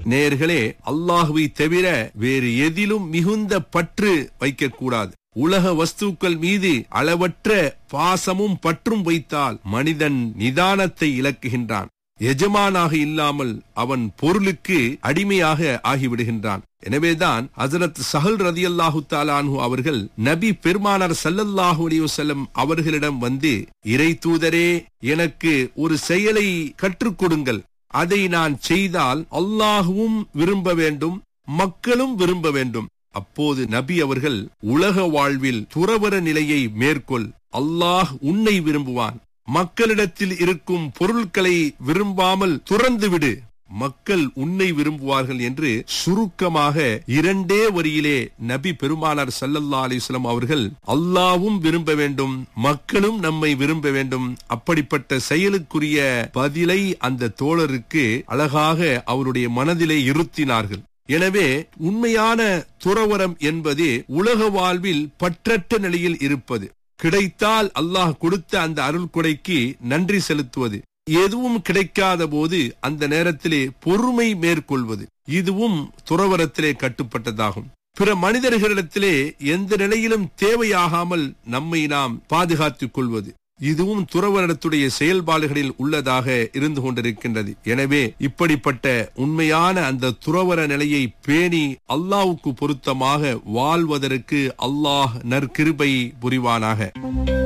நேர்களே அல்லாஹுவை தவிர வேறு எதிலும் மிகுந்த பற்று வைக்கக்கூடாது உலக வஸ்துக்கள் மீது அளவற்ற பாசமும் பற்றும் வைத்தால் மனிதன் நிதானத்தை இழக்குகின்றான் எஜமானாக இல்லாமல் அவன் பொருளுக்கு அடிமையாக ஆகிவிடுகின்றான் எனவேதான் ஹசரத் சஹல் ரதி அல்லாஹு தாலானு அவர்கள் நபி பெருமானார் சல்லல்லாஹு அலிவசல்லம் அவர்களிடம் வந்து இறை தூதரே எனக்கு ஒரு செயலை கற்றுக் கொடுங்கள் அதை நான் செய்தால் அல்லாஹுவும் விரும்ப வேண்டும் மக்களும் விரும்ப வேண்டும் அப்போது நபி அவர்கள் உலக வாழ்வில் துறவர நிலையை மேற்கொள் அல்லாஹ் உன்னை விரும்புவான் மக்களிடத்தில் இருக்கும் பொருட்களை விரும்பாமல் துறந்து விடு மக்கள் உன்னை விரும்புவார்கள் என்று சுருக்கமாக இரண்டே வரியிலே நபி பெருமானார் சல்லல்லா அலிஸ்லாம் அவர்கள் அல்லாவும் விரும்ப வேண்டும் மக்களும் நம்மை விரும்ப வேண்டும் அப்படிப்பட்ட செயலுக்குரிய பதிலை அந்த தோழருக்கு அழகாக அவருடைய மனதிலே இருத்தினார்கள் எனவே உண்மையான துறவரம் என்பது உலக வாழ்வில் பற்றற்ற நிலையில் இருப்பது கிடைத்தால் அல்லாஹ் கொடுத்த அந்த அருள் கொடைக்கு நன்றி செலுத்துவது எதுவும் கிடைக்காத போது அந்த நேரத்திலே பொறுமை மேற்கொள்வது இதுவும் துறவரத்திலே கட்டுப்பட்டதாகும் பிற மனிதர்களிடத்திலே எந்த நிலையிலும் தேவையாகாமல் நம்மை நாம் பாதுகாத்துக் கொள்வது இதுவும் துறவரத்துடைய செயல்பாடுகளில் உள்ளதாக இருந்து கொண்டிருக்கின்றது எனவே இப்படிப்பட்ட உண்மையான அந்த துறவர நிலையை பேணி அல்லாவுக்கு பொருத்தமாக வாழ்வதற்கு அல்லாஹ் நற்கிருபை புரிவானாக